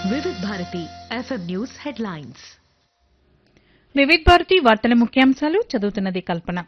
Vividh Bharati FM news headlines Vividh Bharati వార్తల ముఖ్యాంశాలు చదువుతున్నది కల్పన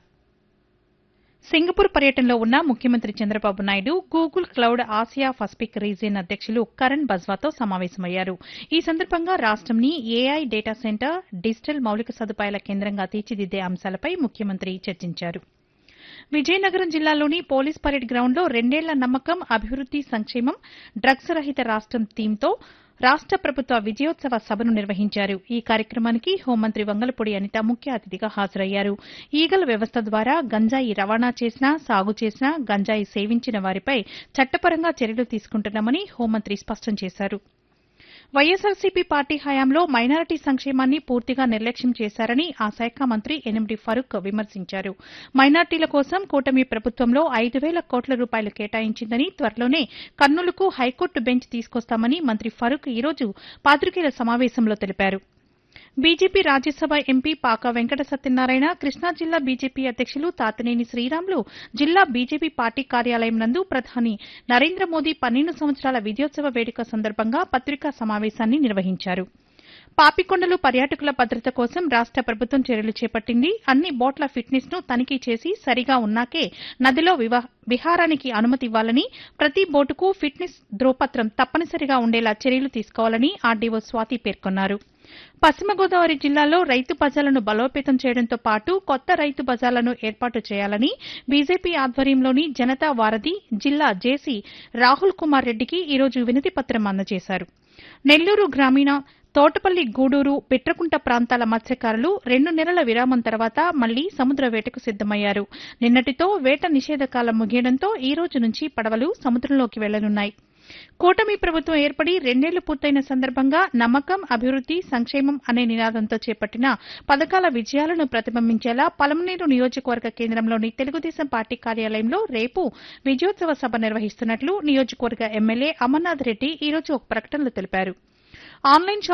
సింగపూర్ పర్యటనలో ఉన్న ముఖ్యమంత్రి Chandrababu Naidu Google cloud Asia Pacific region అధ్యక్షులు కరణ్ బజ్వాతో సమావేశమయ్యారు ఈ సందర్భంగా రాష్టంని ఏఐ డేటా సెంటర్ డిజిటల్ మౌలిక సదుపాయాల కేంద్రంగా తీర్చిదిద్దే అంశాలపై ముఖ్యమంత్రి చర్చించారు విజయనగరం జిల్లాలోని పోలీస్ పరేడ్ గ్రౌండ్లో రెండేళ్ల నమ్మకం అభివృద్ది సంక్షేమం డ్రగ్స్ రహిత రాష్టం థీమ్తో రాష్ట ప్రభుత్వ విజయోత్సవ సభను నిర్వహించారు ఈ కార్యక్రమానికి హోంమంత్రి వంగలపూడి అనిత ముఖ్య అతిథిగా హాజరయ్యారు ఈగల వ్యవస్థ ద్వారా గంజాయి రవాణా చేసినా సాగు చేసినా గంజాయి సేవించిన వారిపై చట్టపరంగా చర్యలు తీసుకుంటున్నామని హోంమంత్రి స్పష్టం చేశారు వైఎస్సార్సీపీ పార్టీ హయాంలో మైనారిటీ సంక్షేమాన్ని పూర్తిగా నిర్లక్ష్యం చేశారని ఆ శాఖ మంత్రి ఎనిమిడి ఫరూక్ విమర్శించారు మైనార్టీల కోసం కూటమి ప్రభుత్వంలో ఐదు వేల కోట్ల రూపాయలు కేటాయించిందని త్వరలోనే కర్నూలుకు హైకోర్టు బెంచ్ తీసుకొస్తామని మంత్రి ఫరూక్ ఈరోజు పాతికేయుల సమావేశంలో తెలిపారు బీజేపీ రాజ్యసభ ఎంపీ పాక వెంకట సత్యనారాయణ కృష్ణా జిల్లా బీజేపీ అధ్యక్షులు తాతనేని శ్రీరాములు జిల్లా బీజేపీ పార్టీ కార్యాలయం నందు ప్రధాని నరేంద్ర మోదీ పన్నెండు సంవత్సరాల విజయోత్సవ వేడుక సందర్భంగా పత్రికా సమావేశాన్ని నిర్వహించారు పాపికొండలు పర్యాటకుల భద్రత కోసం రాష్ట ప్రభుత్వం చర్యలు చేపట్టింది అన్ని బోట్ల ఫిట్నెస్ ను తనిఖీ చేసి సరిగా ఉన్నాకే నదిలో వివా- విహారానికి అనుమతి ఇవ్వాలని ప్రతి బోటుకు ఫిట్నెస్ ధ్రువపత్రం తప్పనిసరిగా ఉండేలా చర్యలు తీసుకోవాలని ఆర్డీఓ స్వాతి పేర్కొన్నారు పశ్చిమ గోదావరి జిల్లాలో రైతు బజార్లను బలోపేతం చేయడంతో పాటు కొత్త రైతు బజార్లను ఏర్పాటు చేయాలని బీజేపీ ఆధ్వర్యంలోని జనతా వారధి జిల్లా జేసీ రాహుల్ కుమార్ రెడ్డికి ఈరోజు వినతి పత్రం అందజేశారు నెల్లూరు గ్రామీణ తోటపల్లి గూడూరు పిట్రకుంట ప్రాంతాల మత్స్యకారులు రెండు నెలల విరామం తర్వాత మళ్లీ సముద్ర వేటకు సిద్దమయ్యారు నిన్నటితో వేట నిషేధ కాలం ముగియడంతో ఈ రోజు నుంచి పడవలు సముద్రంలోకి వెళ్లనున్నాయి కూటమి ప్రభుత్వం ఏర్పడి రెండేళ్లు పూర్తయిన సందర్భంగా నమ్మకం అభివృద్ది సంక్షేమం అనే నినాదంతో చేపట్టిన పథకాల విజయాలను ప్రతిబింబించేలా పలమనేరు నియోజకవర్గ కేంద్రంలోని తెలుగుదేశం పార్టీ కార్యాలయంలో రేపు విజయోత్సవ సభ నిర్వహిస్తున్నట్లు నియోజకవర్గ ఎమ్మెల్యే అమర్నాథ్ రెడ్డి ఈ రోజు ఒక ప్రకటనలో తెలిపారు ఆన్లైన్